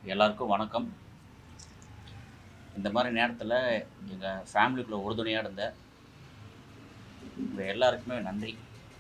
எல்லாருக்கும் வணக்கம் இந்த மாதிரி நேரத்தில் எங்கள் ஃபேமிலிக்குள்ளே உறுதுணையாக இருந்த உங்கள் எல்லாருக்குமே நன்றி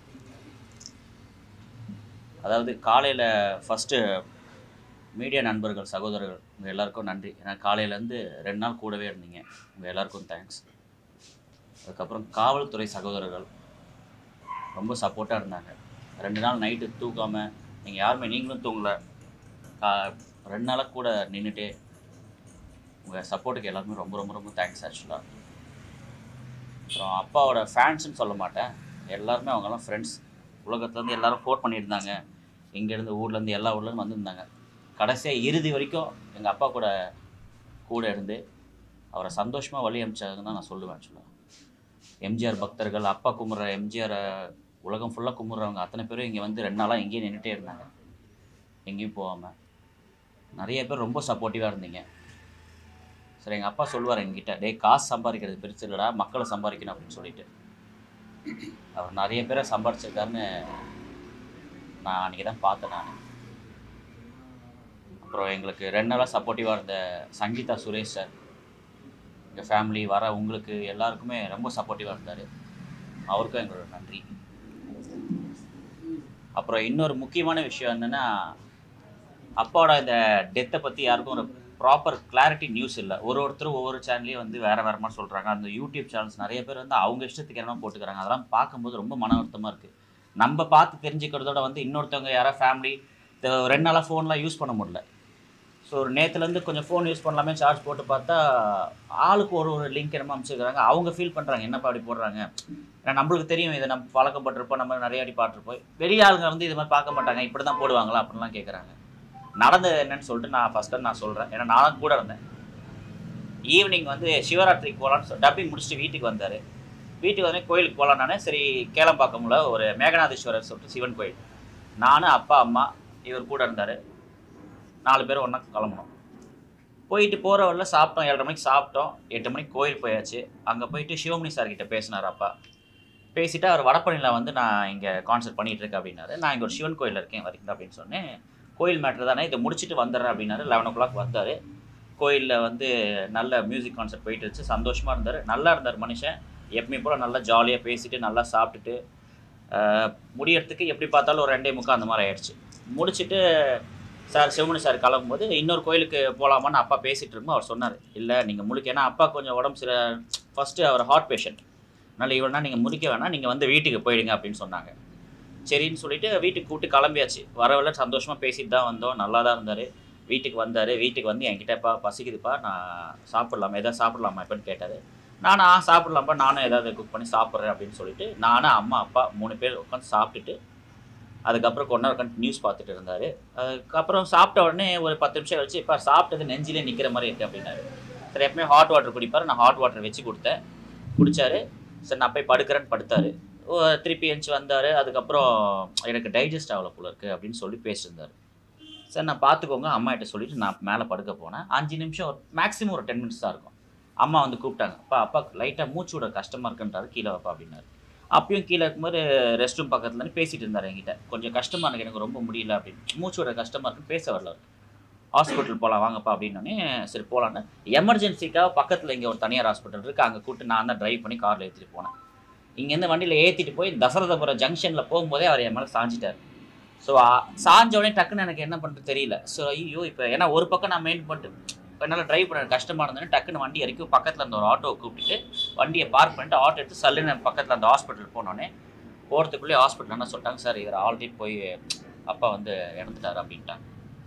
அதாவது காலையில் ஃபஸ்ட்டு மீடியா நண்பர்கள் சகோதரர்கள் உங்கள் எல்லாருக்கும் நன்றி ஏன்னா காலையிலேருந்து ரெண்டு நாள் கூடவே இருந்தீங்க உங்கள் எல்லாருக்கும் தேங்க்ஸ் அதுக்கப்புறம் காவல்துறை சகோதரர்கள் ரொம்ப சப்போர்ட்டாக இருந்தாங்க ரெண்டு நாள் நைட்டு தூக்காமல் நீங்கள் யாருமே நீங்களும் தூங்கல கா ரெண்டு நாளாக கூட நின்றுட்டே உங்கள் சப்போர்ட்டுக்கு எல்லாருமே ரொம்ப ரொம்ப ரொம்ப தேங்க்ஸ் ஆக்சுவலாக அப்புறம் அப்பாவோட ஃபேன்ஸ்னு சொல்ல மாட்டேன் எல்லாருமே அவங்கெல்லாம் ஃப்ரெண்ட்ஸ் உலகத்துலேருந்து எல்லாரும் ஃபோன் பண்ணியிருந்தாங்க இங்கேருந்து ஊர்லேருந்து எல்லா ஊர்லேருந்து வந்திருந்தாங்க கடைசியாக இறுதி வரைக்கும் எங்கள் அப்பா கூட கூட இருந்து அவரை சந்தோஷமாக வழி அமிச்சாங்கன்னு தான் நான் சொல்லுவேன் ஆக்சுவலாக எம்ஜிஆர் பக்தர்கள் அப்பா கும்பிட்ற எம்ஜிஆரை உலகம் ஃபுல்லாக கும்பிட்றவங்க அத்தனை பேரும் இங்கே வந்து ரெண்டு நாளாக இங்கேயே நின்றுட்டே இருந்தாங்க எங்கேயும் போகாமல் நிறைய பேர் ரொம்ப சப்போர்ட்டிவாக இருந்தீங்க சரி எங்கள் அப்பா சொல்லுவார் எங்ககிட்ட டேய் காசு சம்பாதிக்கிறது பெருசு இல்லைடா மக்களை சம்பாதிக்கணும் அப்படின்னு சொல்லிட்டு அவர் நிறைய பேரை சம்பாதிச்சிருக்காருன்னு நான் அன்றைக்கி தான் பார்த்தேன் நான் அப்புறம் எங்களுக்கு ரெண்டு நாளாக சப்போர்ட்டிவாக இருந்த சங்கீதா சுரேஷ் சார் எங்கள் ஃபேமிலி வர உங்களுக்கு எல்லாருக்குமே ரொம்ப சப்போர்ட்டிவாக இருந்தார் அவருக்கும் எங்களோட நன்றி அப்புறம் இன்னொரு முக்கியமான விஷயம் என்னென்னா அப்பாவோட இந்த டெத்தை பற்றி யாருக்கும் ஒரு ப்ராப்பர் கிளாரிட்டி நியூஸ் இல்லை ஒரு ஒருத்தரும் ஒவ்வொரு சேனல்லையும் வந்து வேறு வேறு மாதிரி சொல்கிறாங்க அந்த யூடியூப் சேனல்ஸ் நிறைய பேர் வந்து அவங்க இஷ்டத்துக்கு என்ன போட்டுக்கிறாங்க அதெல்லாம் பார்க்கும்போது ரொம்ப மன வருத்தமாக இருக்குது நம்ம பார்த்து தெரிஞ்சுக்கிறதோட வந்து இன்னொருத்தவங்க யாராவது ஃபேமிலி ரெண்டு நாளாக ஃபோன்லாம் யூஸ் பண்ண முடியல ஸோ ஒரு நேற்றுலேருந்து கொஞ்சம் ஃபோன் யூஸ் பண்ணலாமே சார்ஜ் போட்டு பார்த்தா ஆளுக்கு ஒரு ஒரு லிங்க் என்னமோ அமைச்சிருக்காங்க அவங்க ஃபீல் பண்ணுறாங்க என்னப்பா அப்படி போடுறாங்க ஏன்னா நம்மளுக்கு தெரியும் இதை நம்ம பழக்கப்பட்டிருப்போம் நம்ம நிறைய அடி பார்த்துருப்போம் வெளிய ஆளுங்க வந்து இது மாதிரி பார்க்க மாட்டாங்க இப்படி தான் போடுவாங்களா அப்படின்லாம் கேட்குறாங்க நடந்தது என்னன்னு சொல்லிட்டு நான் ஃபஸ்ட்டு நான் சொல்கிறேன் ஏன்னா நானும் கூட இருந்தேன் ஈவினிங் வந்து சிவராத்திரிக்கு போகலான்னு சொல் டப்பிங் முடிச்சுட்டு வீட்டுக்கு வந்தார் வீட்டுக்கு வந்து கோயிலுக்கு போகலான்னானே சரி கேளம்பாக்கம்ல ஒரு மேகநாதீஸ்வரர் சொல்லிட்டு சிவன் கோயில் நான் அப்பா அம்மா இவர் கூட இருந்தார் நாலு பேரும் ஒன்றா கிளம்புனோம் போயிட்டு போகிற வழியில் சாப்பிட்டோம் ஏழரை மணிக்கு சாப்பிட்டோம் எட்டு மணிக்கு கோயில் போயாச்சு அங்கே போயிட்டு சிவமணி சார் கிட்ட பேசினார் அப்பா பேசிட்டு அவர் வடபழனியில் வந்து நான் இங்கே கான்சர்ட் பண்ணிகிட்டு இருக்கேன் அப்படின்னாரு நான் இங்கே ஒரு சிவன் கோயிலில் இருக்கேன் வரீங்களா அப்படின்னு சொன்னேன் கோயில் மேட்ரு தானே இதை முடிச்சுட்டு வந்துடுறேன் அப்படின்னாரு லெவன் ஓ கிளாக் வந்தார் கோயிலில் வந்து நல்ல மியூசிக் கான்சர்ட் போயிட்டு இருந்துச்சு சந்தோஷமாக இருந்தார் நல்லா இருந்தார் மனுஷன் எப்பயுமே போல் நல்லா ஜாலியாக பேசிட்டு நல்லா சாப்பிட்டுட்டு ஆஹ், முடியறதுக்கு எப்படி பார்த்தாலும் ஒரு ரெண்டே முக்கால் அந்த மாதிரி ஆயிடுச்சு முடிச்சுட்டு சார் சிவமணி சார் கிளம்பும்போது இன்னொரு கோயிலுக்கு போகலாமான்னு அப்பா பேசிகிட்டு இருக்கும்போது அவர் சொன்னார் இல்லை நீங்கள் முழிக்க ஏன்னா அப்பா கொஞ்சம் உடம்பு சில ஃபஸ்ட்டு அவர் ஹார்ட் பேஷண்ட் அதனால் இவனா நீங்கள் முடிக்க வேணாம் நீங்கள் வந்து வீட்டுக்கு போயிடுங்க அப்படின்னு சொன்னாங்க சரின்னு சொல்லிட்டு வீட்டுக்கு கூப்பிட்டு கிளம்பியாச்சு வரவில்ல சந்தோஷமாக பேசிட்டு தான் வந்தோம் நல்லா தான் இருந்தார் வீட்டுக்கு வந்தார் வீட்டுக்கு வந்து என்கிட்டப்பா பசிக்குதுப்பா நான் சாப்பிட்லாமா எதாவது சாப்பிட்லாமா எப்படின்னு கேட்டார் நானும் ஆ சாப்பிட்லாம்ப்பா நானும் ஏதாவது குக் பண்ணி சாப்பிட்றேன் அப்படின்னு சொல்லிட்டு நானும் அம்மா அப்பா மூணு பேர் உட்காந்து சாப்பிட்டுட்டு அதுக்கப்புறம் கொஞ்ச நேரம் உட்காந்து நியூஸ் பார்த்துட்டு இருந்தார் அதுக்கப்புறம் சாப்பிட்ட உடனே ஒரு பத்து நிமிஷம் கழிச்சு இப்போ சாப்பிட்டது நெஞ்சிலே நிற்கிற மாதிரி இருக்குது அப்படின்னாரு சரி எப்பவுமே ஹாட் வாட்டர் குடிப்பார் நான் ஹாட் வாட்டர் வச்சு கொடுத்தேன் குடிச்சாரு சரி நான் போய் படுக்கிறேன்னு படுத்தாரு ஓ, திருப்பி எழுந்துச்சு வந்தார் அதுக்கப்புறம் எனக்கு டைஜஸ்ட் ஆகல போல இருக்குது அப்படின்னு சொல்லி பேசியிருந்தார் சார் நான் பார்த்துக்கோங்க அம்மா கிட்ட சொல்லிட்டு நான் மேலே படுக்க போனேன் அஞ்சு நிமிஷம் ஒரு மேக்ஸிமம் ஒரு டென் மினிட்ஸ் தான் இருக்கும் அம்மா வந்து கூப்பிட்டாங்க அப்பா அப்பா லைட்டாக மூச்சு விட கஷ்டமாக இருக்குன்றாரு கீழே வைப்பா அப்படின்னாரு அப்பயும் கீழே இருக்கும்போது ரெஸ்ட் ரூம் பக்கத்துல இருந்து பேசிட்டு இருந்தார் என்கிட்ட கொஞ்சம் கஷ்டமாக இருக்கு எனக்கு ரொம்ப முடியல அப்படின்னு மூச்சு விட கஷ்டமாக இருக்குன்னு பேச வரல அவர் ஹாஸ்பிட்டல் போகலாம் வாங்கப்பா அப்படின்னோடனே சரி போகலான்னு எமர்ஜென்சிக்காக பக்கத்தில் இங்கே ஒரு தனியார் ஹாஸ்பிட்டல் இருக்குது அங்கே கூப்பிட்டு நான் தான் ட்ரைவ் பண்ணி காரில் ஏற்றிட்டு போனேன் இங்கேருந்து வண்டியில் ஏற்றிட்டு போய் தசரதபுரம் ஜங்ஷனில் போகும்போதே அவர் என் மேலே சாஞ்சிட்டார் ஸோ சாஞ்ச உடனே டக்குன்னு எனக்கு என்ன பண்ணுறது தெரியல ஸோ ஐயோ இப்போ ஏன்னா ஒரு பக்கம் நான் மெயின் பண்ணிட்டு என்னால் ட்ரைவ் பண்ண கஷ்டமாக இருந்ததுன்னு டக்குன்னு வண்டி இறக்கி பக்கத்தில் இருந்த ஒரு ஆட்டோவை கூப்பிட்டுட்டு வண்டியை பார்க் பண்ணிட்டு ஆட்டோ எடுத்து சல்லுன்னு பக்கத்தில் அந்த ஹாஸ்பிட்டல் போனோடனே போகிறதுக்குள்ளே ஹாஸ்பிட்டல் என்ன சொல்லிட்டாங்க சார் இவர் ஆல்ரெடி போய் அப்பா வந்து இறந்துட்டார் அப்படின்ட்டாங்க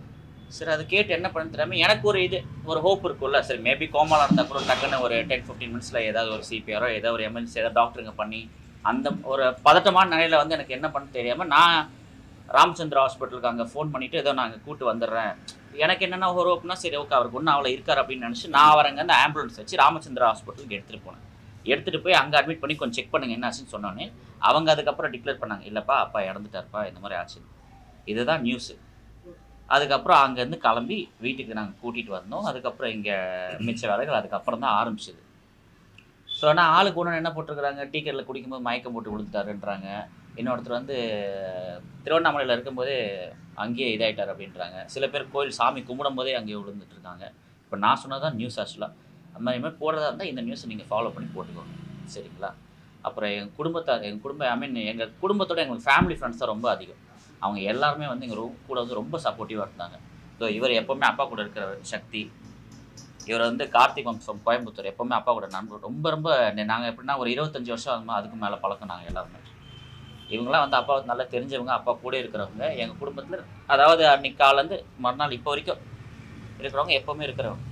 சரி அது கேட்டு என்ன பண்ண தெரியாம எனக்கு ஒரு இது ஒரு ஹோப் இருக்கும்ல சரி மேபி கோமாலாம் இருந்தால் கூட டக்குன்னு ஒரு டென் ஃபிஃப்டீன் மினிட்ஸில் ஏதாவது ஒரு சிபிஆரோ ஏதாவது ஒரு எமர்ஜென்சி ஏதாவது டாக்டருங்க பண்ணி அந்த ஒரு பதட்டமான நிலையில் வந்து எனக்கு என்ன பண்ண தெரியாமல் நான் ராமச்சந்திரா ஹாஸ்பிட்டலுக்கு அங்கே ஃபோன் பண்ணிவிட்டு ஏதோ நான் அங்கே கூட்டு வந்துடுறேன் எனக்கு என்னென்ன ஒரு ஹோப்னா சரி ஓகே அவருக்கு ஒன்றும் அவ்வளோ இருக்கார் அப்படின்னு நினச்சி நான் அவர் அங்கே அந்த ஆம்புலன்ஸ் வச்சு ராமச்சந்திரா ஹாஸ்பிட்டலுக்கு எடுத்துகிட்டு போனேன் எடுத்துகிட்டு போய் அங்கே அட்மிட் பண்ணி கொஞ்சம் செக் பண்ணுங்க என்ன ஆச்சுன்னு சொன்னோன்னே அவங்க அதுக்கப்புறம் டிக்ளேர் பண்ணாங்க இல்லைப்பா அப்பா இறந்துட்டாருப்பா இந்த மாதிரி ஆச்சு இதுதான் நியூஸு அதுக்கப்புறம் அங்கேருந்து கிளம்பி வீட்டுக்கு நாங்கள் கூட்டிகிட்டு வந்தோம் அதுக்கப்புறம் இங்கே மிச்ச வேலைகள் அதுக்கப்புறம் தான் ஆரம்பிச்சது ஸோ ஆனால் ஆளுக்கு ஒன்று என்ன போட்டிருக்கிறாங்க டீக்கெட்டில் குடிக்கும்போது மயக்கம் போட்டு விழுந்துட்டாருன்றாங்க இன்னொருத்தர் வந்து திருவண்ணாமலையில் இருக்கும்போதே அங்கேயே இதாயிட்டார் அப்படின்றாங்க சில பேர் கோயில் சாமி கும்பிடும் போதே அங்கேயே விழுந்துட்டு இருக்காங்க இப்போ நான் சொன்னதான் நியூஸ் ஆக்சுவலாக அந்த மாதிரி மாதிரி போடுறதா இருந்தால் இந்த நியூஸை நீங்கள் ஃபாலோ பண்ணி போட்டுக்கோங்க சரிங்களா அப்புறம் எங்கள் குடும்பத்தார் எங்கள் குடும்ப ஐ மீன் எங்கள் குடும்பத்தோட எங்களுக்கு ஃபேமிலி ஃப்ரெண்ட்ஸ் தான் ரொம்ப அதிகம் அவங்க எல்லாருமே வந்து எங்கள் ரொம்ப கூட வந்து ரொம்ப சப்போர்ட்டிவாக இருந்தாங்க ஸோ இவர் எப்போவுமே அப்பா கூட இருக்கிற சக்தி இவர் வந்து கார்த்திக் வம்சம் கோயம்புத்தூர் எப்போவுமே அப்பா கூட நண்பர் ரொம்ப ரொம்ப நாங்கள் எப்படின்னா ஒரு இருபத்தஞ்சி வருஷம் அது அதுக்கு மேலே பழக்கம் நாங்கள் எல்லாருமே இவங்களாம் வந்து அப்பா நல்லா தெரிஞ்சவங்க அப்பா கூட இருக்கிறவங்க எங்கள் குடும்பத்தில் அதாவது அன்னைக்கு காலேருந்து மறுநாள் இப்போ வரைக்கும் இருக்கிறவங்க எப்போவுமே இருக்கிறவங்க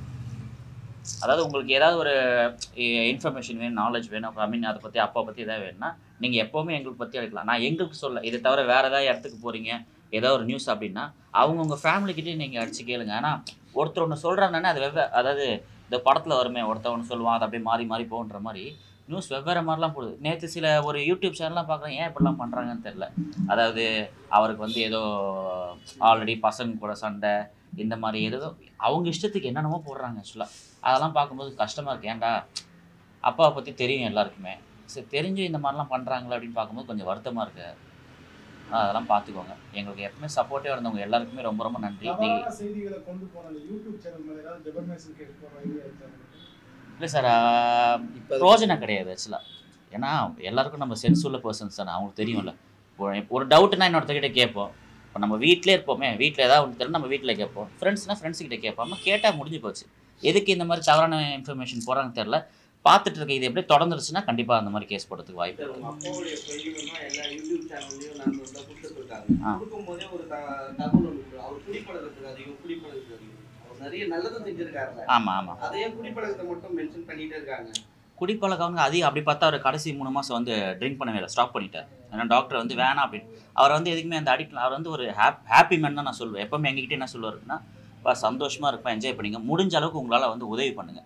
அதாவது உங்களுக்கு ஏதாவது ஒரு இன்ஃபர்மேஷன் வேணும் நாலேஜ் வேணும் ஐ மீன் அதை பற்றி அப்பா பற்றி எதாவது வேணும்னா நீங்கள் எப்போவுமே எங்களுக்கு பற்றி எடுக்கலாம் நான் எங்களுக்கு சொல்ல இதை தவிர வேறு ஏதாவது இடத்துக்கு போகிறீங்க ஏதோ ஒரு நியூஸ் அப்படின்னா அவங்கவுங்க ஃபேமிலிக்கிட்டே நீங்கள் அடிச்சு கேளுங்க ஆனால் ஒருத்தர் ஒன்று சொல்கிறாங்கன்னா அது வெவ்வே அதாவது இந்த படத்தில் வருமே ஒருத்தர் ஒன்று சொல்லுவான் அது அப்படியே மாறி மாறி போகுன்ற மாதிரி நியூஸ் வெவ்வேறு மாதிரிலாம் போகுது நேற்று சில ஒரு யூடியூப் சேனல்லாம் பார்க்குறேன் ஏன் இப்படிலாம் பண்ணுறாங்கன்னு தெரில அதாவது அவருக்கு வந்து ஏதோ ஆல்ரெடி பசங்க கூட சண்டை இந்த மாதிரி ஏதோ அவங்க இஷ்டத்துக்கு என்னென்னமோ போடுறாங்க ஆக்சுவலாக அதெல்லாம் பார்க்கும்போது கஷ்டமாக இருக்கு ஏன்டா அப்பாவை பற்றி தெரியும் எல்லாருக்குமே சரி தெரிஞ்சு இந்த மாதிரிலாம் பண்ணுறாங்களே அப்படின்னு பார்க்கும்போது கொஞ்சம் வருத்தமாக இருக்கு அதெல்லாம் பார்த்துக்கோங்க எங்களுக்கு எப்பவுமே சப்போர்ட்டிவாக இருந்தவங்க எல்லாருக்குமே ரொம்ப ரொம்ப நன்றி நீங்கள் தவறான செய்திகளை கொண்டு போன அந்த யூடியூப் சேனல் மேல ஏதாவது டெபர்மேஷன் கேட்டு போற ஐடியா இருக்கா இல்லை சார் இப்போ ப்ரோஜனம் கிடையாது ஆக்சுவலாக ஏன்னா எல்லாருக்கும் நம்ம சென்ஸ் உள்ள பர்சன்ஸ் தானே அவங்களுக்கு தெரியும்ல ஒரு- ஒரு டவுட்னா இன்னொருத்தர்கிட்ட கேட்போம் இப்போ நம்ம வீட்டிலே இருப்போமே வீட்டில் ஏதாவது ஒன்று தெரியல நம்ம வீட்டில் கேட்போம் ஃப்ரெண்ட்ஸ்னா ஃப்ரெண்ட்ஸ் கிட்ட கேட்பாம கேட்டால் முடிஞ்சு போச்சு எதுக்கு இந்த மாதிரி தவறான இன்ஃபர்மேஷன் போகிறாங்கன்னு தெரில பார்த்துட்டு இருக்க இது எப்படி தொடர்ந்துருச்சுன்னா கண்டிப்பாக அந்த மாதிரி கேஸ் போடுறதுக்கு வாய்ப்பு சார், இருக்கு உங்க அப்பாவுடைய பையனுமா எல்லா யூடியூப் சேனல்லையும் நான் வந்து கொடுத்துருக்காங்க ஆ. கொடுக்கும்போதே ஒரு த- தகவல் ஒன்று கொடுக்குறாரு. அவர் குடிப்பழக்கத்துக்கு அதிகம் குடிப்பழக்கத்துக்கு அதிகம் அவர் நிறைய நல்லதும் செஞ்சிருக்காருல்ல ஆமாம் ஆமாம் அதையே குடிப்பழக்கத்தை மட்டும் மென்ஷன் பண்ணிட்டே இருக்காங்க குடிப்பழக்கவங்க அதிகம் அப்படி பார்த்தா அவர் கடைசி மூணு மாதம் வந்து ட்ரிங்க் பண்ணவே இல்லை ஸ்டாப் பண்ணிட்டார் ஏன்னா டாக்டர் வந்து வேணாம் அப்படின்னு அவர் வந்து எதுக்குமே அந்த அடிக்ட் அவர் வந்து ஒரு ஹாப் ஹாப்பி மேன் தான் நான் சொல்லுவேன் எப்பவுமே எங்ககிட்ட என்ன சொல்லுவாருன்னா இப்போ சந்தோஷமாக இருப்பேன் என்ஜாய் பண்ணிங்க முடிஞ்ச அளவுக்கு உங்களால் வந்து உதவி பண்ணுங்க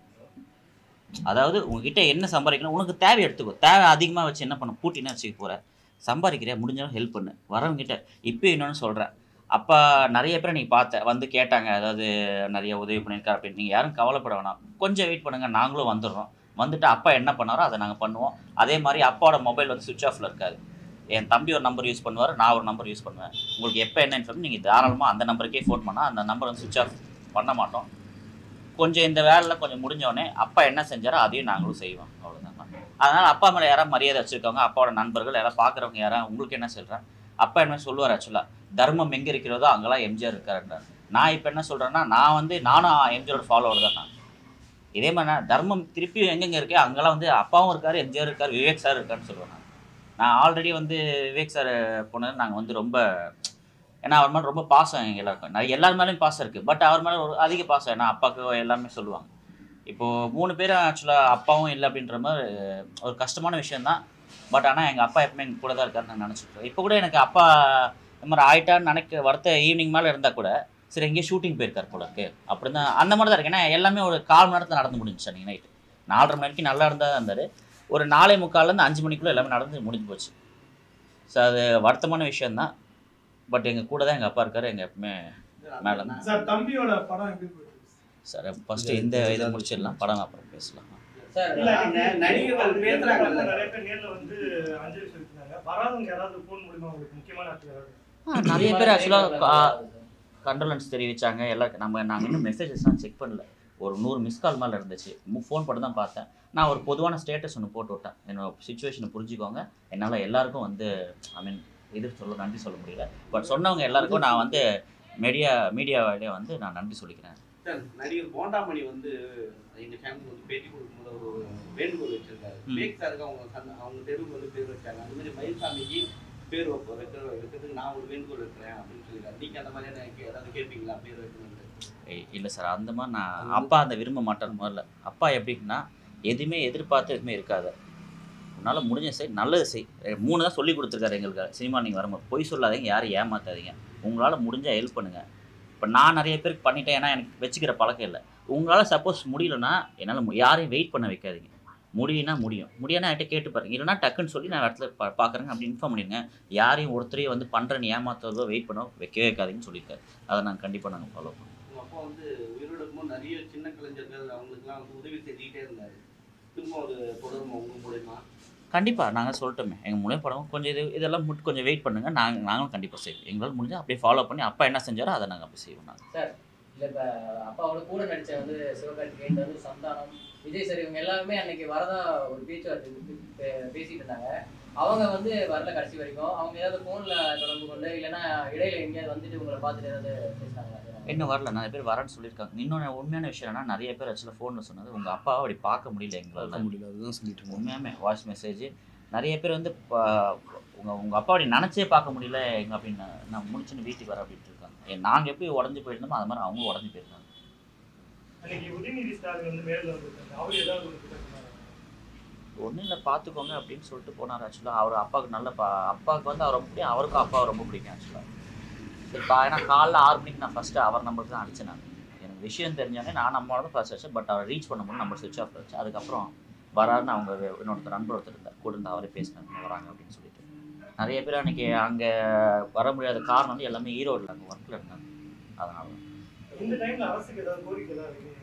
அதாவது உங்ககிட்ட என்ன சம்பாதிக்கணும் உனக்கு தேவை எடுத்துக்கோ தேவை அதிகமாக வச்சு என்ன பண்ண பூட்டினா வச்சுக்க போகிற சம்பாதிக்கிறியா முடிஞ்சாலும் ஹெல்ப் பண்ணு வரவங்கிட்ட இப்போ இன்னொன்று சொல்கிறேன் அப்போ நிறைய பேரை நீங்கள் பார்த்த வந்து கேட்டாங்க அதாவது நிறைய உதவி பண்ணியிருக்காரு அப்படின்னு நீங்கள் யாரும் கவலைப்பட வேணாம் கொஞ்சம் வெயிட் பண்ணுங்கள் நாங்களும் வந்துடுறோம் வந்துட்டு அப்பா என்ன பண்ணாரோ அதை நாங்கள் பண்ணுவோம் அதே மாதிரி அப்பாவோட மொபைல் வந்து சுவிட்ச் ஆஃபில் இருக்காது என் தம்பி ஒரு நம்பர் யூஸ் பண்ணுவார் நான் ஒரு நம்பர் யூஸ் பண்ணுவேன் உங்களுக்கு எப்போ என்ன இன்ஃபர்மேஷன் நீங்கள் தாராளமாக அந்த நம்பருக்கே ஃபோன் பண்ணால் அந்த நம்பர் வந்து சுவிட்ச் ஆஃப் பண்ண மாட்டோம் கொஞ்சம் இந்த வேலையில் கொஞ்சம் முடிஞ்சோடனே அப்பா என்ன செஞ்சாரோ அதையும் நாங்களும் செய்வோம் அவ்வளோதான் அதனால் அப்பா மேலே யாராவது மரியாதை வச்சுருக்கவங்க அப்பாவோட நண்பர்கள் யாராவது பார்க்குறவங்க யாராவது உங்களுக்கு என்ன சொல்கிறேன் அப்பா என்ன சொல்லுவார் ஆக்சுவலாக தர்மம் எங்கே இருக்கிறதோ அங்கெல்லாம் எம்ஜிஆர் இருக்காருன்றார் நான் இப்போ என்ன சொல்கிறேன்னா நான் வந்து நானும் எம்ஜிஆரோட ஃபாலோவர் தான் நான் இதே மாதிரி நான் தர்மம் திருப்பி எங்கெங்கே இருக்கே அங்கெல்லாம் வந்து அப்பாவும் இருக்கார் எம்ஜிஆர் இருக்கார் விவேக் சார் இருக்காருன்னு சொல்லுவேன் நான் நான் ஆல்ரெடி வந்து விவேக் சார் போனது நாங்கள் வந்து ரொம்ப ஏன்னா அவர் மேலே ரொம்ப பாசம் எங்க எல்லாருக்கும் நிறைய எல்லார் மேலேயும் பாசம் இருக்குது பட் அவர் மேலே ஒரு அதிக பாசம் ஏன்னா அப்பாவுக்கு எல்லாருமே சொல்லுவாங்க இப்போது மூணு பேரும் ஆக்சுவலாக அப்பாவும் இல்லை அப்படின்ற மாதிரி ஒரு கஷ்டமான விஷயந்தான் பட் ஆனால் எங்கள் அப்பா எப்பவுமே எங்கள் கூட தான் இருக்காருன்னு நான் நினச்சிட்டு இப்போ கூட எனக்கு அப்பா இந்த மாதிரி ஆயிட்டான்னு நினைக்க வரத்த ஈவினிங் மேலே இருந்தால் கூட சரி எங்கேயோ ஷூட்டிங் போயிருக்கார் போல இருக்கு அப்படி தான் அந்த மாதிரி தான் இருக்கு ஏன்னா எல்லாமே ஒரு கால் மணி நேரத்தில் நடந்து முடிஞ்சுச்சு அன்றைக்கி நைட்டு நாலரை மணிக்கு நல்லா இருந்தால் தான் இருந்தார் ஒரு நாலே முக்கால்லேருந்து அஞ்சு மணிக்குள்ளே எல்லாமே நடந்து முடிஞ்சு போச்சு ஸோ அது வருத்தமான விஷயந்தான் பட் எங்கள் கூட தான் எங்கள் அப்பா இருக்கார் எங்கள் எப்பவுமே மேடம். சார் தம்பியோட படம் எப்படி போயிட்டு இருக்கு? சார் ஃபஸ்ட்டு இந்த இதை முடிச்சிடலாம் படம் அப்புறம் பேசலாம் சார் இல்ல, ந- நடிகர்கள் பேசுறாங்கல்ல நிறைய பேர் நேர்ல வந்து அஞ்சலி செலுத்தினாங்க வராதவங்க யாராவது போன் மூலியமா உங்களுக்கு முக்கியமான ஆட்கள் யாராவது ஆ, நிறைய பேர் ஆக்சுவலாக கண்டோலன்ஸ் தெரிவித்தாங்க எல்லாருக்கும் நம்ம நாங்கள் இன்னும் மெசேஜஸ்லாம் செக் பண்ணல ஒரு நூறு மிஸ் கால் மேலே இருந்துச்சு ஃபோன் பண்ணி தான் பார்த்தேன் நான் ஒரு பொதுவான ஸ்டேட்டஸ் ஒன்று போட்டு விட்டேன் என்னோட சுச்சுவேஷனை புரிஞ்சுக்கோங்க என்னால் எல்லாருக்கும் வந்து ஐ மீன் இது சொல்ல நன்றி சொல்ல முடியல பட் சொன்னவங்க எல்லாருக்கும் நான் வந்து மீடியா மீடியாவிலே வந்து நான் நன்றி சொல்லிக்கிறேன் சார் நடிகர் போண்டாமணி வந்து எங்க சேனலுக்கு வந்து பேட்டி கொடுக்கும்போது ஒரு வேண்டுகோள் வச்சிருக்காரு ம். பேக் சாருக்கு அவங்க சந்த- அவங்க தெருவுக்கு வந்து பேர் வச்சாங்க அந்த மாதிரி மயில்சாமிக்கு பேர் வைப்போம் வைக்கிற வைக்கிறதுக்கு நான் ஒரு வேண்டுகோள் வைக்கிறேன் அப்படின்னு சொல்லியிருக்காரு நீங்க அந்த மாதிரியான கே- ஏதாவது கேட்பீங்களா பேர் வைக்கணும்னு இல்லை சார் அந்த மாதிரி நான் அப்பா அந்த விரும்ப மாட்டேன் முதல்ல அப்பா எப்படின்னா எதுவுமே எதிர்பார்த்து எதுவுமே இருக்காது உன்னால் முடிஞ்ச செய் நல்லது செய் அஹ் மூணு தான் சொல்லி கொடுத்துருக்காரு எங்களுக்கு சினிமா நீங்கள் வரும்போது பொய் சொல்லாதீங்க யாரும் ஏமாத்தாதீங்க உங்களால் முடிஞ்சால் ஹெல்ப் பண்ணுங்கள் இப்போ நான் நிறைய பேருக்கு பண்ணிட்டேன் ஏன்னா எனக்கு வச்சுக்கிற பழக்கம் இல்லை உங்களால் சப்போஸ் முடியலன்னா என்னால் மு- யாரையும் வெயிட் பண்ண வைக்காதீங்க முடியும்னா முடியும் முடியும்னா என்கிட்ட கேட்டு பாருங்க இல்லைனா டக்குன்னு சொல்லி நான் இடத்துல பா பார்க்குறேங்க அப்படி இன்ஃபார்ம் பண்ணிடுங்க யாரையும் ஒருத்தரையும் வந்து பண்ணுறேன்னு ஏமாத்துறதோ வெயிட் பண்ணோ வைக்கவே வைக்காதீங்கன்னு சொல்லியிருக்காரு அதை நாங்கள் கண்டிப்பாக நாங்கள் ஃபாலோ பண்ணுவோம் உங்க அப்பா வந்து உயிரோடு இருக்கும்போது நிறைய சின்ன கலைஞர்கள் அவங்களுக்குலாம் வந்து உதவி செஞ்சுக்கிட்டே இருந்தாரு திரும்ப அது தொடருமா உங்க மூலயமா கண்டிப்பாக நாங்கள் சொல்லிட்டோமே எங்கள் மூலியம் படம் கொஞ்சம் இது இதெல்லாம் முட்டு கொஞ்சம் வெயிட் பண்ணுங்கள் நாங்கள் நாங்களும் கண்டிப்பாக செய்வோம் எங்களால் முடிஞ்சால் அப்படியே ஃபாலோ பண்ணி அப்பா என்ன செஞ்சாரோ அதை நாங்கள் அப்படி செய்வோம் நாங்கள் சார் இல்ல இப்ப அப்பாவோட கூட நடிச்ச வந்து சிவகார்த்திகேயன் வந்து சந்தானம் விஜய் சார் இவங்க எல்லாருமே அன்னைக்கு வரதா ஒரு பேச்சுவார்த்தை பே- பேசிட்டு இருந்தாங்க அவங்க வந்து வரல கடைசி வரைக்கும் அவங்க ஏதாவது போன்ல தொடர்பு கொண்டு இல்லைன்னா இடையில எங்கேயாவது வந்துட்டு உங்களை பார்த்துட்டு ஏதாவது பேசினாங்களா இன்னும் வரல நிறைய பேர் வரேன்னு சொல்லியிருக்காங்க இன்னொன்று உண்மையான விஷயம் என்னன்னா நிறைய பேர் ஆக்சுவலாக ஃபோனில் சொன்னது உங்கள் அப்பாவை அப்படி பார்க்க முடியல எங்களால் பார்க்க முடியல அதுதான் சொல்லிட்டு இருக்கோம் உண்மையாமே வாய்ஸ் மெசேஜ் நிறைய பேர் வந்து ப- உங்க உங்க அப்பா அப்படி நினச்சே பார்க்க முடியல எங்க அப்படின்னு நான் முடிச்சுன்னு வீட்டுக்கு வர அப்படின்ட்டு இருக்காங்க நாங்கள் எப்படி உடஞ்சு போயிருந்தோமோ அது மாதிரி அவங்க உடஞ்சு போயிருக்காங்க அன்னைக்கு உதயநிதி ஸ்டாலின் வந்து நேரில் வந்திருக்காங்க அவர் ஏதாவது ஒரு கிட்ட சொன்னாரா? ஒன்றும் இல்லை பார்த்துக்கோங்க அப்படின்னு சொல்லிட்டு போனார் ஆக்சுவலாக அவர் அப்பாவுக்கு நல்ல பா அப்பாவுக்கு வந்து அவர் ரொம்ப பிடிக்கும் அவருக்கும் அப்பாவை ரொம்ப பிடிக்கும் ஆக்சுவலாக சரி பா ஏன்னா காலைல ஆறு மணிக்கு நான் ஃபஸ்ட்டு அவர் நம்பருக்கு தான் அடிச்சேன் நான் எனக்கு விஷயம் தெரிஞ்சோடனே நான் நம்மளோட தான் ஃபர்ஸ்ட் அடிச்சேன் பட் அவர் ரீச் பண்ணும்போது நம்பர் சுவிச் ஆஃப் வச்சு அதுக்கப்புறம் வராருன்னு அவங்க இன்னொருத்தர் நண்பர் ஒருத்தர் இருந்தார் கூட இருந்து அவரே பேசினாங்க வராங்க அப்படின்னு சொல்லிட்டு நிறைய பேர் அன்றைக்கி அங்கே வர முடியாத காரணம் வந்து எல்லாமே ஈரோடில் அங்கே ஒர்க்கில் இருந்தாங்க அதனால இந்த டைம்ல அரசுக்கு ஏதாவது கோரிக்கை ஏதாவது இருக்கு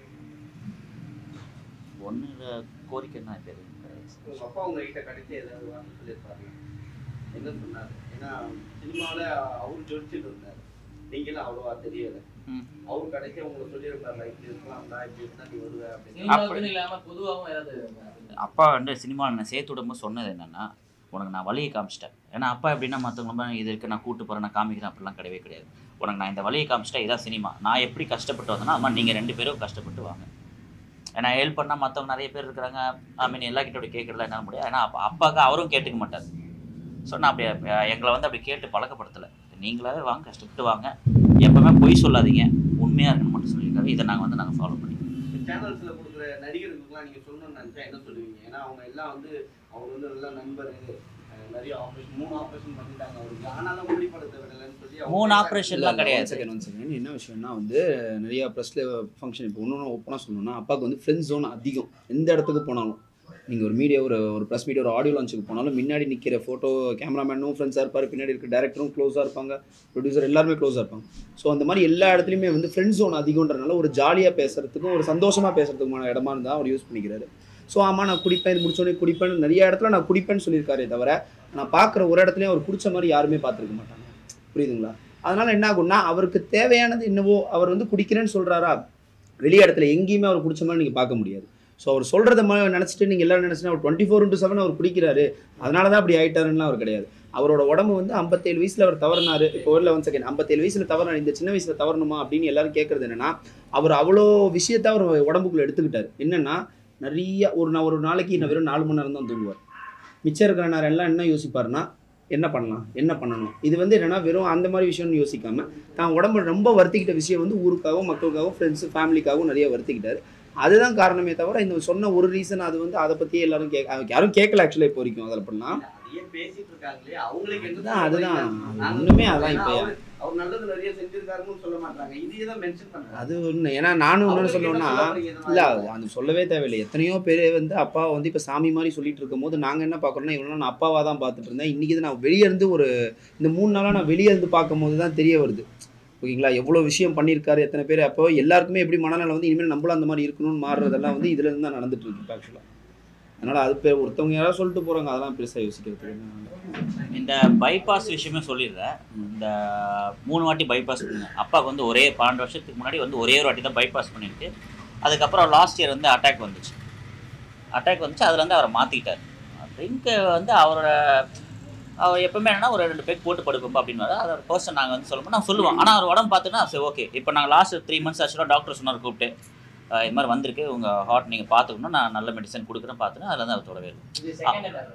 ஒன்று கோரிக்கைன்னா இப்போ எதுவும் கிடையாது. உங்க அப்பா உங்ககிட்ட கடைசி ஏதாவது வார்த்தை சொல்லியிருப்பாரு என்ன சொன்னாரு ஏன்னா சினிமாவில் அவர் ஜொலிச்சுட்டு இருந்தார் நீங்களும் அவ்வளோவா தெரியல ம். அவர் கடைசியாக உங்களுக்கு சொல்லியிருப்பாரு இப்படி இருக்கலாம்டா இப்படி இருந்தா நீ வருவ அப்படின்னு சினிமாவுக்குன்னு இல்லாம பொதுவாகவும் ஏதாவது அப்பா வந்து சினிமாவில் நான் சேர்த்து விடும்போது சொன்னது என்னென்னா உனக்கு நான் வழியை காமிச்சிட்டேன் ஏன்னா அப்பா எப்படின்னா மற்றவங்க இது இருக்கு நான் கூட்டு போகிறேன் நான் காமிக்கிறேன் அப்படிலாம் கிடையவே கிடையாது உனக்கு நான் இந்த வழியை காமிச்சிட்டேன் இதான் சினிமா நான் எப்படி கஷ்டப்பட்டு வந்தேன்னா அது மாதிரி நீங்கள் ரெண்டு பேரும் கஷ்டப்பட்டு வாங்க ஏன்னா ஹெல்ப் பண்ணால் மற்றவங்க நிறைய பேர் இருக்கிறாங்க ஐ மீன் எல்லா கிட்ட அப்படி கேட்குறதுலாம் என்ன முடியாது ஏன்னா அப்பா அப்பாவுக்கு அவரும் கேட்டுக்க மாட்டார் ஸோ நான் அப்படி அஹ், எங்களை வந்து அப்படி கேட்டு பழக்கப்படுத்தலை நீங்களாவே வாங்க கஷ்டப்பட்டு வாங்க எப்பவுமே பொய் சொல்லாதீங்க உண்மையாக இருக்கணும் மட்டும் சொல்லியிருக்காரு இதை நாங்கள் வந்து நாங்கள் ஃபாலோ பண்ணி சேனல்ஸில் கொடுக்குற நடிகர்களுக்குலாம் நீங்கள் சொல்லணும்னு நினச்சா என்ன சொல்லுவீங்க ஏன்னா அவங்க எல்லாம் வந்து அவர் வந்து நல்ல நண்பர் அஹ் நிறைய ஆப்ரேஷன் மூணு ஆப்ரேஷன் பண்ணிட்டாங்க அவருக்கு ஆனாலும் வெளிப்படுத்த விடலைன்னு சொல்லி அவங்க மூணு பேசுறாங்க. ஆப்ரேஷன்லாம் ஒன் கிடையாது செகண்ட் ஒன் செகண்ட் என்ன விஷயம்னா வந்து நிறைய ப்ரெஸ்ல ஃபங்க்ஷன் இப்போ ஒன்று ஓப்பனாக சொல்லணும்னா அப்பாவுக்கு வந்து ஃப்ரெண்ட் ஜோன் அதிகம் எந்த இடத்துக்கு போனாலும் நீங்கள் ஒரு மீடியா ஒரு ஒரு ப்ரெஸ் மீடியா ஒரு ஆடியோ லான்ச்சுக்கு போனாலும் முன்னாடி நிற்கிற ஃபோட்டோ கேமராமேனும் ஃப்ரெண்ட்ஸாக இருப்பார் பின்னாடி இருக்க டேரக்டரும் க்ளோஸாக இருப்பாங்க ப்ரொடியூசர் எல்லாருமே க்ளோஸாக இருப்பாங்க ஸோ அந்த மாதிரி எல்லா இடத்துலையுமே வந்து ஃப்ரெண்ட் ஜோன் அதிகன்றனால ஒரு ஜாலியாக பேசுறதுக்கும் ஒரு சந்தோஷமாக பேசுறதுக்குமான இடமா இருந்தால் அவர் யூஸ் பண்ணிக்கிறாரு ஸோ ஆமாம் நான் குடிப்பேன் இது முடிச்சோடனே குடிப்பேன் நிறைய இடத்துல நான் குடிப்பேன்னு சொல்லியிருக்காரே தவிர நான் பார்க்குற ஒரு இடத்துலையும் அவர் பிடிச்ச மாதிரி யாருமே பார்த்துருக்க மாட்டாங்க புரியுதுங்களா அதனால என்ன ஆகும்னா அவருக்கு தேவையானது என்னவோ அவர் வந்து குடிக்கிறேன்னு சொல்றாரா வெளி இடத்துல எங்கேயுமே அவர் குடிச்ச மாதிரி நீங்கள் பார்க்க முடியாது ஸோ அவர் சொல்கிறத மாதிரி நினச்சிட்டு நீங்கள் எல்லாரும் நினச்சிட்டு அவர் டுவெண்ட்டி ஃபோர் இன்ட்டு செவன் அவர் குடிக்கிறாரு அதனால தான் அப்படி ஆயிட்டாருன்னு அவர் கிடையாது அவரோட உடம்பு வந்து ஐம்பத்தேழு வயசில் அவர் தவறினாரு இப்போ இல்லை ஒன் செகண்ட் ஐம்பத்தேழு வயசில் தவறினார் இந்த சின்ன வயசில் தவறணுமா அப்படின்னு எல்லாரும் கேட்குறது என்னன்னா அவர் அவ்வளோ விஷயத்த அவர் உடம்புக்குள்ள எடுத்துக்கிட்டார் என்னன்னா நிறைய ஒரு நான் ஒரு நாளைக்கு நான் வெறும் நாலு மணி நேரம் தான் தூங்குவார் மிச்சம் இருக்கிற நேரம் எல்லாம் என்ன யோசிப்பாருன்னா என்ன பண்ணலாம் என்ன பண்ணணும் இது வந்து என்னன்னா வெறும் அந்த மாதிரி விஷயம்னு யோசிக்காம தான் உடம்பு ரொம்ப வருத்திக்கிட்ட விஷயம் வந்து ஊருக்காகவும் மக்களுக்காகவும் ஃப்ரெண்ட்ஸு ஃபேமிலிக்காகவும் நிறைய வருத்திக்கிட்டாரு அதுதான் காரணமே தவிர இந்த சொன்ன ஒரு ரீசன் அது வந்து அதை பற்றி எல்லாரும் கேட்க யாரும் கேட்கல ஆக்சுவலாக இப்போ வரைக்கும் அதில் பண்ணலாம் அதையே பேசிட்டு இருக்காங்களே அவங்களுக்கு என்ன அதுதான் அதுதான் நாங்க ஒன்றுமே அதான் ஏன்னா இப்போ அவரு- அவர் நல்லது நிறைய செஞ்சிருக்காருன்னு சொல்ல மாட்டாங்க இதையே தான் மென்ஷன் பண்றாங்க அது ஒன்று ஏன்னா நானும் இன்னொன்று அவங்களுக்கு என்ன சொல்லணும்னா சொல்ல வரீங்க இந்த இல்லை மாதிரி? அது அது சொல்லவே தேவையில்லை எத்தனையோ பேர் வந்து அப்பா வந்து இப்போ சாமி மாதிரி சொல்லிட்டு இருக்கும்போது நாங்கள் என்ன பார்க்குறோம்னா இவ்வளோ நான் அப்பாவாக தான் பார்த்துட்டு இருந்தேன் இன்றைக்கி தான் நான் வெளியே இருந்து ஒரு இந்த மூணு நாளாக நான் வெளியே இருந்து பார்க்கும்போது தான் தெரிய வருது ஓகேங்களா எவ்வளோ விஷயம் பண்ணியிருக்காரு எத்தனை பேர் அப்போ எல்லாருக்குமே எப்படி மனநலம் வந்து இனிமேல் நம்மளும் அந்த மாதிரி இருக்கணும்னு மாறுறதெல்லாம் வந்து இதுல இருந்து தான் நடந்துட்டு இருக்கு ஆக்சுவலாக அதனால் அது பே ஒருத்தவங்க யாராவது சொல்லிட்டு போகிறாங்க அதெல்லாம் பெருசாக யோசிக்கிறதுக்கு என்ன இல்லை. இந்த பைபாஸ் விஷயமே சொல்லிடுறேன் இந்த மூணு வாட்டி பைபாஸ் பண்ணுங்க அப்பாவுக்கு வந்து ஒரே பன்னெண்டு வருஷத்துக்கு முன்னாடி வந்து ஒரே ஒரு வாட்டி தான் பைபாஸ் பண்ணிருக்கு அதுக்கப்புறம் லாஸ்ட் இயர் வந்து அட்டாக் வந்துச்சு அட்டாக் வந்துச்சு அதில் வந்து அவரை மாற்றிக்கிட்டார் ட்ரிங்க் வந்து அவரோட அவர் எப்பவுமே என்னன்னா ஒரு ரெண்டு பேர் போட்டு படுக்கும் அப்படின்னு அதை ஒரு பர்சன் நாங்கள் வந்து சொல்லும்போது நான் சொல்லுவோம் ஆனால் அவர் உடம்பு பார்த்துன்னா சரி ஓகே இப்போ நாங்கள் லாஸ்ட் த்ரீ மந்த்ஸ் ஆச்சுன்னா டாக்டர் சொன்னார் கூப்பிட்டு அஹ் இது மாதிரி வந்திருக்கு உங்கள் ஹார்ட் நீங்கள் பார்த்துக்கணும் நான் நல்ல மெடிசன் கொடுக்குறேன் பார்த்துன்னு அதில் வந்து அவர் தொடவே இல்லை இது செகண்ட் அட்டாக்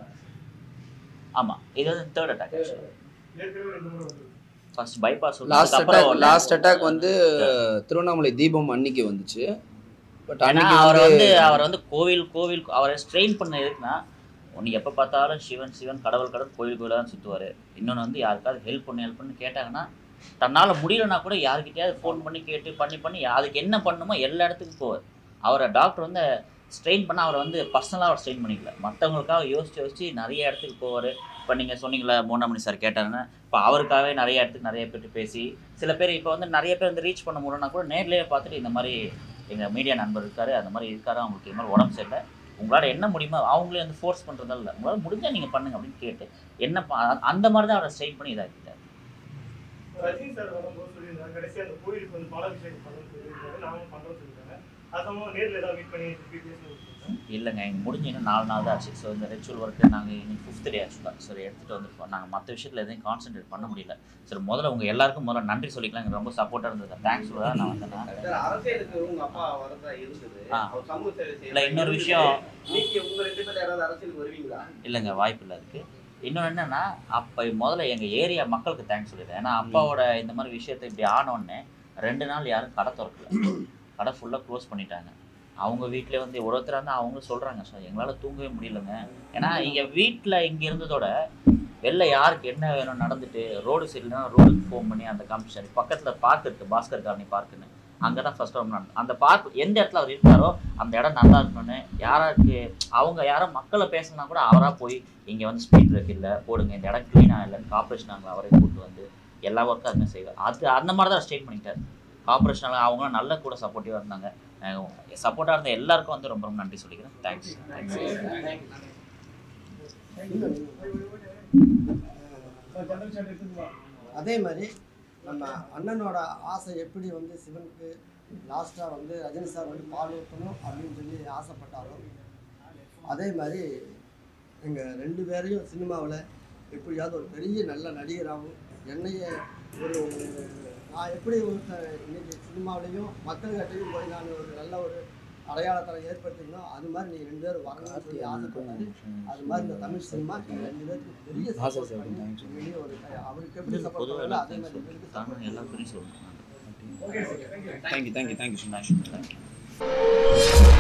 ஆமாம் இது வந்து தேர்ட் அட்டாக் ஏற்கனவே ரெண்டு முறை வந்து first bypass last attack last attack வந்து திருவண்ணாமலை தீபம் அன்னைக்கு வந்துச்சு பட் ஏன்னா அன்னைக்கு அவர் வந்து வந்து அவர் வந்து கோவில் கோவில் அவரை ஸ்ட்ரெயின் பண்ண எதுக்குன்னா ஒன்று எப்போ பார்த்தாலும் சிவன் சிவன் கடவுள் கடவுள் கோவில் கோயிலாக தான் சுற்றுவார் இன்னொன்று வந்து யாருக்காவது ஹெல்ப் பண்ணு ஹெல்ப் பண்ணு கேட்டாங்கன்னா தன்னால் முடியலனா கூட யாருக்கிட்டயாவது ஃபோன் பண்ணி கேட்டு பண்ணி பண்ணி அதுக்கு என்ன பண்ணுமோ எல்லா இடத்துக்கும் போவார் அவரை டாக்டர் வந்து ஸ்ட்ரெயின் பண்ண அவரை வந்து பர்சனலாக அவர் ஸ்ட்ரெயின் பண்ணிக்கல மற்றவங்களுக்காக யோசிச்சு யோசிச்சு நிறைய இடத்துக்கு போவார் இப்போ நீங்கள் சொன்னீங்களே மோனாமணி சார் கேட்டாருன்னா இப்போ அவருக்காகவே நிறைய இடத்துக்கு நிறைய பேர்ட்டு பேசி சில பேர் இப்போ வந்து நிறைய பேர் வந்து ரீச் பண்ண முடியலனா கூட நேர்லயே பார்த்துட்டு இந்த மாதிரி எங்கள் மீடியா நண்பர் இருக்காரு அந்த மாதிரி இருக்காரு அவங்களுக்கு இது மாதிரி உடம்பு சரியில்லை உங்களால் என்ன முடியுமோ அவங்களே வந்து ஃபோர்ஸ் பண்ணுறதால இல்லை உங்களால் முடிஞ்சால் நீங்கள் பண்ணுங்க அப்படின்னு கேட்டு என்ன ப- அந்த மாதிரி தான் அவரை ஸ்ட்ரெயின் பண்ணி இதாக்கிட்டார் ரஜினி சார் வரும்போது சொல்லியிருந்தாங்க கடைசியா அந்த கோயிலுக்கு வந்து பாலாபிஷேகம் பண்ணணும்னு சொல்லியிருந்தாரு நாங்களும் பண்றோம்னு சொல்லியிருக்காங்க அது சம்பவம் நேர்ல ஏதாவது மீட் பண்ணி திருப்பி பேசணும் இல்லைங்க எங்க முடிஞ்சு இன்னும் நாலு நாள் தான் ஆச்சு ஸோ இந்த ரிச்சுவல் ஒர்க்கு நாங்கள் இன்னைக்கு ஃபிஃப்த் டே ஆக்சுவலாக சரி எடுத்துகிட்டு வந்திருக்கோம் நாங்கள் மற்ற விஷயத்தில் எதையும் கான்சென்ட்ரேட் பண்ண முடியல சரி முதல்ல உங்கள் எல்லாருக்கும் முதல்ல நன்றி சொல்லிக்கலாம் எனக்கு ரொம்ப சப்போர்ட்டாக இருந்தது தேங்க்ஸ் தான் நான் வந்தேன் சார் அரசியலுக்கு உங்க அப்பா வரதா இருந்தது ஆ. அவர் சமூக சேவை செய்ய இல்லை இன்னொரு விஷயம் நீங்க உங்க ரெண்டு பேரும் யாராவது அரசியலுக்கு வருவீங்களா இல்லைங்க வாய்ப்பு இல்லை அதுக்கு இன்னொன்று என்னன்னா அப்போ முதல்ல எங்கள் ஏரியா மக்களுக்கு தேங்க்ஸ் சொல்லிடுறேன் ஏன்னா அப்பாவோட இந்த மாதிரி விஷயத்தை இப்படி ஆனோடனே ரெண்டு நாள் யாரும் கடை திறக்கல கடை ஃபுல்லாக க்ளோஸ் பண்ணிட்டாங்க அவங்க வீட்டில் வந்து ஒரு ஒருத்தர் வந்து அவங்க சொல்கிறாங்க சார் எங்களால் தூங்கவே முடியலங்க ஏன்னா இங்கே வீட்டில் இங்கே இருந்ததோட வெளில யாருக்கு என்ன வேணும் நடந்துட்டு ரோடு சரியில்லைனா ரோடுக்கு ஃபோன் பண்ணி அந்த கமிஷன் பக்கத்தில் பார்க் இருக்குது பாஸ்கர் காலனி பார்க்குன்னு அங்கே தான் ஃபஸ்ட் டைம் நடந்து அந்த பார்க் எந்த இடத்துல அவர் இருக்காரோ அந்த இடம் நல்லா இருக்கணும்னு யாராருக்கு அவங்க யாரோ மக்களை பேசினா கூட அவராக போய் இங்கே வந்து ஸ்பீட் பிரேக் இல்லை போடுங்க இந்த இடம் க்ளீனாக இல்லை கார்பரேஷன் நாங்கள் அவரே கூப்பிட்டு வந்து எல்லா ஒர்க்கும் அதுமாதிரி செய்வார் அது அந்த மாதிரி தான் ஸ்டேட் பண்ணிட்டார் கார்பரேஷனால் அவங்களும் நல்ல கூட சப்போர்ட்டிவாக இருந்தாங்க சப்போர்ட்டாக இருந்த எல்லாருக்கும் வந்து ரொம்ப ரொம்ப நன்றி சொல்லிக்கிறேன் தேங்க்ஸ் தேங்க்ஸ் சார் சந்திரசேகர் எடுத்துக்கலாம் அதே மாதிரி நம்ம அண்ணனோட ஆசை எப்படி வந்து சிவனுக்கு லாஸ்ட்டாக வந்து ரஜினி சார் வந்து பால் ஊற்றணும் அப்படின்னு சொல்லி ஆசைப்பட்டாரோ அதே மாதிரி எங்கள் ரெண்டு பேரையும் சினிமாவில் எப்படியாவது ஒரு பெரிய நல்ல நடிகராகவும் என்னைய ஒரு நான் எப்படி ஒருத்தன் இன்னைக்கு சினிமாவிலையும் மக்கள்கிட்டையும் போய் நான் ஒரு நல்ல ஒரு அடையாளத்தை ஏற்படுத்தினோம் அது மாதிரி நீங்கள் ரெண்டு பேரும் வரணும்னு சொல்லி ஆசைப்பட்டாரு அது மாதிரி இந்த தமிழ் சினிமா எங்க ரெண்டு பேருக்கு பெரிய ஆசை support சார், பண்ணி, thanks. வெளிய ஒரு அவருக்கு எப்படி சப்போர்ட் பொதுவாக பண்ணாலும் எல்லாம் அதே மாதிரி தேங்க்ஸ் எங்களுக்கு சொல்லுங்கள் support எல்லாருக்கும் சொல்லணும் okay sir thank you thank you thank you thank you so much thank you thank you